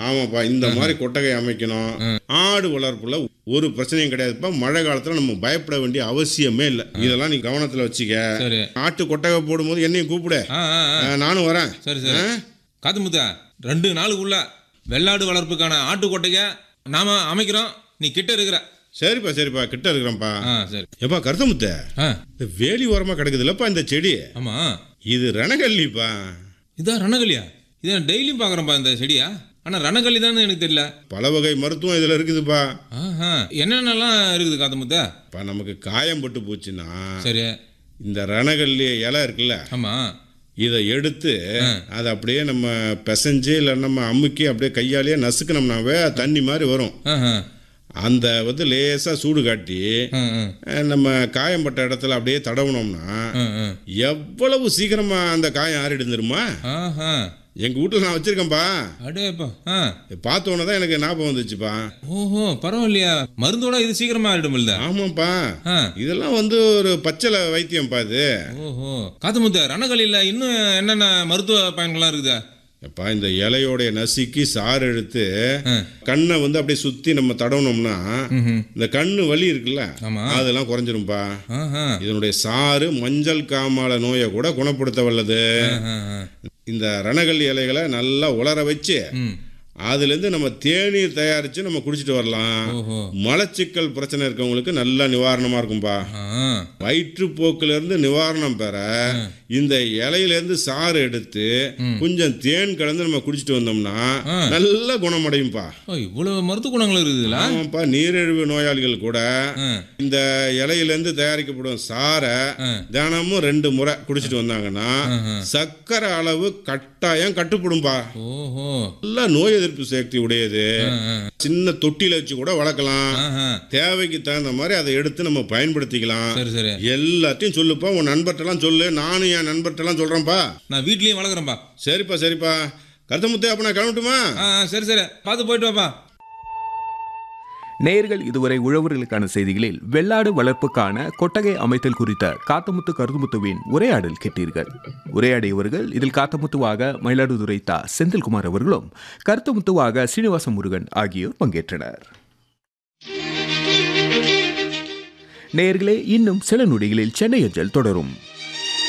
ஆமாப்பா இந்த மாதிரி கொட்டகை அமைக்கணும் ஆடு வளர்ப்புல ஒரு பிரச்சனையும் கிடையாதுப்பா மழை காலத்துல நம்ம பயப்பட வேண்டிய அவசியமே இல்லை இதெல்லாம் நீ கவனத்துல வச்சுக்க சரி ஆட்டு கொட்டகை போடும்போது என்னையும் கூப்பிடு ஆ ஆ ஆ. ஆ, நானும் வரேன் சரி சரி காத்து முத்தா ரெண்டு நாளுக்குள்ள வெள்ளாடு வளர்ப்புக்கான ஆட்டு கொட்டையை நாம அமைக்கிறோம் நீ கிட்ட இருக்கிற சரிப்பா சரிப்பா கிட்ட இருக்கிறேன்ப்பா ஆ சரி எப்பா கருத்தமுத்த ஆ இந்த வேலி ஓரமா கிடக்குதுல்லப்பா இந்த செடி ஆமா இது ரணகல்லிப்பா இதான் ரணகல்லியா இதை டெய்லியும் பார்க்குறேன்ப்பா இந்த செடியா ஆனால் ரணகல்லி தானே எனக்கு தெரியல பல வகை மருத்துவம் இதுல இருக்குதுப்பா ஆஹா என்னென்னலாம் இருக்குது காத்து முத்தா இப்போ நமக்கு காயம் பட்டு போச்சுன்னா சரி இந்த ரணகல்லி இலை இருக்குல்ல ஆமா இதை எடுத்து அதை அப்படியே நம்ம பிசைஞ்சு இல்லை நம்ம அமுக்கி அப்படியே கையாலேயே நசுக்கினோம்னாவே தண்ணி மாதிரி வரும் ஆஹா அந்த வந்து லேசாக சூடு காட்டி ஆ ஆ அஹ், நம்ம காயம்பட்ட இடத்துல அப்படியே தடவுனோம்னா ஆ ஆ எவ்வளவு சீக்கிரமா அந்த காயம் ஆறிடும் தெரியுமா ஆஹா எங்க வீட்டில் நான் வச்சிருக்கேன்ப்பா அடேப்பா ஆ பார்த்த உடனே தான் எனக்கு ஞாபகம் வந்துச்சுப்பா ஓஹோ பரவாயில்லையா மருந்தோட இது சீக்கிரமா ஆயிடுமில்ல ஆமாப்பா ஆ இதெல்லாம் வந்து ஒரு பச்சளை வைத்தியம்ப்பா இது ஓஹோ காத்து முத்த ரணகல்லியில் இன்னும் என்னென்ன மருத்துவ பயன்கள்லாம் இருக்குதா எப்பா இந்த இலையோடைய நசுக்கி சாறு எடுத்து ஆ. கண்ணை வந்து அப்படியே சுத்தி நம்ம தடவுனோம்னா ம் இந்த கண்ணு வலி இருக்குல்ல ஆமா அதெல்லாம் குறைஞ்சிரும்பா ஆஹா இதனுடைய சாறு மஞ்சள் காமால நோயை கூட குணப்படுத்த வல்லது ஆஹா, ஆஹா. இந்த ரணகல்லி இலைகளை நல்லா உலர வச்சு ம் அதுலேருந்து நம்ம தேநீர் தயாரித்து நம்ம குடிச்சிட்டு வரலாம் ஓஹோ மலச்சிக்கல் பிரச்சனை இருக்கவங்களுக்கு நல்ல நிவாரணமாக இருக்கும்பா ஆ வயிற்றுப்போக்கிலிருந்து நிவாரணம் பெற இந்த இலையிலேருந்து சாறு எடுத்து கொஞ்சம் தேன் கலந்து நம்ம குடிச்சிட்டு வந்தோம்னா ஆ. நல்ல குணமடையும்பா ஓ இவ்வளவு மருத்துவ குணங்கள் இருக்குதுங்களா ஆமாப்பா நீரிழிவு நோயாளிகள் கூட ஆ இந்த இலையிலேருந்து தயாரிக்கப்படும் சாறை ஆ. தினமும் ரெண்டு முறை குடிச்சிட்டு வந்தாங்கன்னா ஆஹா. சர்க்கரை அளவு கட்டாயம் கட்டுப்படும்பா ஓஹோ நல்ல நோய் எதிர்ப்பு சக்தி உடையது ஆ, ஆ. சின்ன தொட்டில வச்சு கூட வளர்க்கலாம் ஆஹா. தேவைக்கு தகுந்த மாதிரி அதை எடுத்து நம்ம பயன்படுத்திக்கலாம் சரி சரி எல்லாத்தையும் சொல்லுப்பா உன் நண்பர்கிட்டலாம் சொல்லு நானும் என் நண்பர்கிட்டலாம் சொல்றேன்ப்பா நான் வீட்லயும் வளர்க்குறேன்ப்பா சரிப்பா சரிப்பா கருத்தமுத்து அப்ப நான் கிளம்பட்டுமா ஆ ஆ, சரி சரி பார்த்து போயிட்டு வாப்பா நேயர்கள் இதுவரை உழவர்களுக்கான செய்திகளில் வெள்ளாடு வளர்ப்புக்கான கொட்டகை அமைத்தல் குறித்த காத்தமுத்து கருதுமுத்துவின் உரையாடல் கேட்டீர்கள் உரையாடியவர்கள் இதில் காத்தமுத்துவாக மயிலாடுதுறை தா செந்தில்குமார் அவர்களும் கருத்துமுத்துவாக சீனிவாச முருகன் ஆகியோர் பங்கேற்றனர் நேயர்களே இன்னும் சில நொடிகளில் சென்னை அஞ்சல் தொடரும்